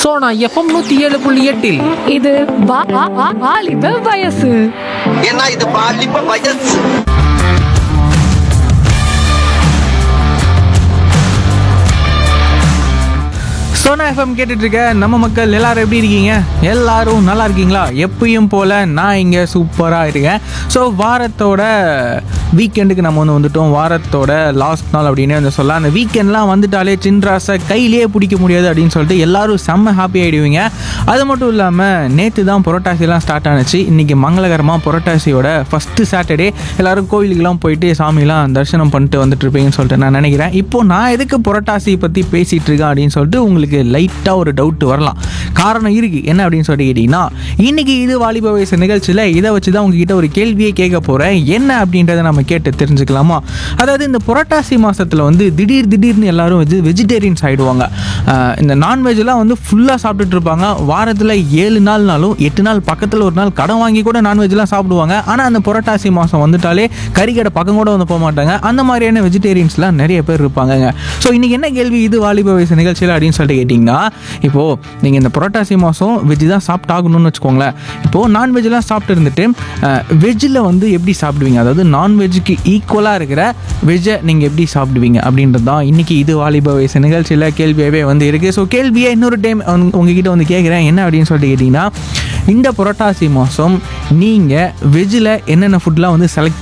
Sona FM நூத்தி ஏழு புள்ளி எட்டில் இது வா- வா- வா- வாலிப வயசு ஏன்னா இது பாலிப்ப வயசு சோனா எஃப்எம் கேட்டுட்டு இருக்க நம்ம மக்கள் எல்லாரும் எப்படி இருக்கீங்க எல்லாரும் நல்லா இருக்கீங்களா எப்பயும் போல நான் இங்கே சூப்பராக இருக்கேன் ஸோ வாரத்தோட வீக்கெண்டுக்கு நம்ம வந்து வந்துட்டோம் வாரத்தோட லாஸ்ட் நாள் அப்படின்னு வந்து சொல்லலாம் அந்த வீக்கெண்ட்லாம் வந்துட்டாலே சின்ராஸை கையிலேயே பிடிக்க முடியாது அப்படின்னு சொல்லிட்டு எல்லாரும் செம்ம ஹாப்பி ஆகிடுவீங்க அது மட்டும் இல்லாமல் நேற்று தான் புரட்டாசிலாம் ஸ்டார்ட் ஆனுச்சு இன்றைக்கி மங்களகரமாக புரட்டாசியோட ஃபஸ்ட்டு சாட்டர்டே எல்லாரும் கோவிலுக்கெல்லாம் போயிட்டு சாமிலாம் தரிசனம் பண்ணிட்டு வந்துட்டு இருப்பீங்கன்னு சொல்லிட்டு நான் நினைக்கிறேன் இப்போ நான் எதுக்கு புரட்டாசி பற்றி பேசிகிட்டு இருக்கேன் அப்படின்னு சொல்லிட்டு உங்களுக்கு லைட்டாக ஒரு டவுட் வரலாம் காரணம் இருக்குது என்ன அப்படின்னு சொல்லிட்டு கேட்டிங்கன்னா இன்றைக்கி இது வாலிப வயசு நிகழ்ச்சியில் இதை வச்சு தான் உங்ககிட்ட ஒரு கேள்வியே கேட்க போகிறேன் என்ன அப்படின்றத நம்ம கேட்டு தெரிஞ்சுக்கலாமா அதாவது இந்த புரட்டாசி மாதத்தில் வந்து திடீர் திடீர்னு எல்லாரும் வெஜி வெஜிடேரியன்ஸ் ஆகிடுவாங்க இந்த நான்வெஜ்லாம் வந்து ஃபுல்லாக சாப்பிட்டுட்டு இருப்பாங்க வாரத்தில் ஏழு நாள்னாலும் எட்டு நாள் பக்கத்தில் ஒரு நாள் கடன் வாங்கி கூட நான்வெஜ்லாம் சாப்பிடுவாங்க ஆனால் அந்த புரட்டாசி மாதம் வந்துட்டாலே கறிக்கடை பக்கம் கூட வந்து போக மாட்டாங்க அந்த மாதிரியான வெஜிடேரியன்ஸ்லாம் நிறைய பேர் இருப்பாங்கங்க ஸோ இன்றைக்கி என்ன கேள்வி இது வாலிப வயசு நிகழ்ச்சியில் அப்படின்னு சொல்லிட்டு கேட்டிங்கன்னா இப்போது நீங்கள் இந்த புரட்டாசி மாதம் வெஜ் தான் சாப்பிட்டாகணும்னு வச்சுக்கோங்களேன் இப்போது நான்வெஜ்லாம் சாப்பிட்டு இருந்துட்டு வெஜ்ஜில் வந்து எப்படி சாப்பிடுவீங்க அதாவது நான்வெஜ்ஜுக்கு ஈக்குவலாக இருக்கிற வெஜ்ஜை நீங்கள் எப்படி சாப்பிடுவீங்க அப்படின்றது தான் இன்றைக்கி இது வாலிப வயசு நிகழ்ச்சியில் கேள்வியாகவே வந்து இருக்குது ஸோ கேள்வியை இன்னொரு டைம் உங்ககிட்ட வந்து கேட்குறேன் என்ன அப்படின்னு சொல்லிட்டு கேட்டிங்கன்னா இந்த புரட்டாசி மாதம் நீங்கள் வெஜ்ஜில் என்னென்ன ஃபுட்லாம் வந்து செலக்ட்